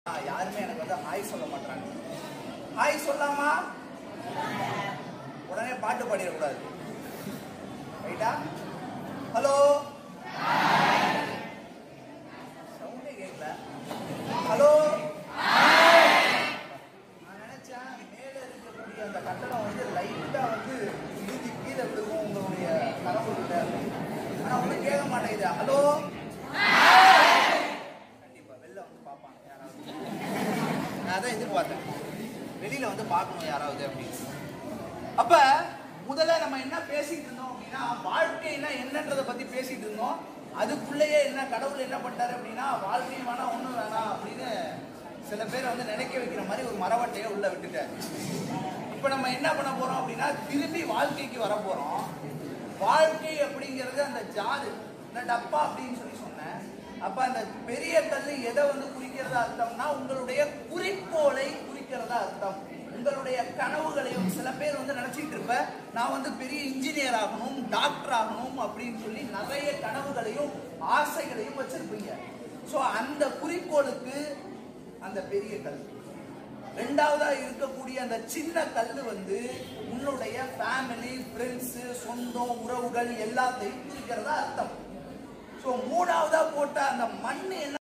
யாருமே எனக்கு வந்து ஹாய் சொல்ல மாட்டாங்க ஹாய் சொல்லாமா உடனே பாட்டு பாடிடக்கூடாது ரைட்டா ஹலோ சவுண்டே கேட்கல ஹலோ நான் நினைச்சேன் மேல இருக்கக்கூடிய அந்த கட்டணம் வந்து லைட்டா வந்து இறுதி கீழே விழுகும் உங்களுடைய கனவு கிட்ட ஆனா ஒன்றும் கேட்க மாட்டேங்குது ஹலோ கண்டிப்பா வெளில வந்து பார்ப்பாங்க யாராவது நான் அதான் எதிர்பார்த்தேன் வெளியில வந்து பார்க்கணும் யாராவது அப்படின்னு அப்ப முதல்ல நம்ம என்ன பேசிட்டு இருந்தோம் அப்படின்னா வாழ்க்கைனா என்னன்றதை பத்தி பேசிட்டு இருந்தோம் அதுக்குள்ளேயே என்ன கடவுள் என்ன பண்ணிட்டாரு அப்படின்னா வாழ்க்கையும் வேணாம் ஒண்ணும் வேணாம் அப்படின்னு சில பேரை வந்து நினைக்க வைக்கிற மாதிரி ஒரு மரவட்டையை உள்ள விட்டுட்டாரு இப்ப நம்ம என்ன பண்ண போறோம் அப்படின்னா திரும்பி வாழ்க்கைக்கு வர போறோம் வாழ்க்கை அப்படிங்கிறது அந்த ஜாது இந்த டப்பா அப்படின்னு சொல்லி சொன்னேன் அப்ப அந்த பெரிய கல்லு எதை வந்து குறிக்கிறதா அர்த்தம்னா உங்களுடைய குறிக்கோளை குறிக்கிறதா அர்த்தம் உங்களுடைய கனவுகளையும் சில பேர் வந்து நினைச்சிட்டு இருப்ப நான் வந்து பெரிய இன்ஜினியர் ஆகணும் டாக்டர் ஆகணும் அப்படின்னு சொல்லி நிறைய கனவுகளையும் ஆசைகளையும் வச்சிருப்பீங்க ஸோ அந்த குறிக்கோளுக்கு அந்த பெரிய கல் ரெண்டாவதா இருக்கக்கூடிய அந்த சின்ன கல்லு வந்து உன்னுடைய ஃபேமிலி ஃப்ரெண்ட்ஸ் சொந்தம் உறவுகள் எல்லாத்தையும் குறிக்கிறதா அர்த்தம் ஸோ மூணாவதா போட்ட அந்த மண் என்ன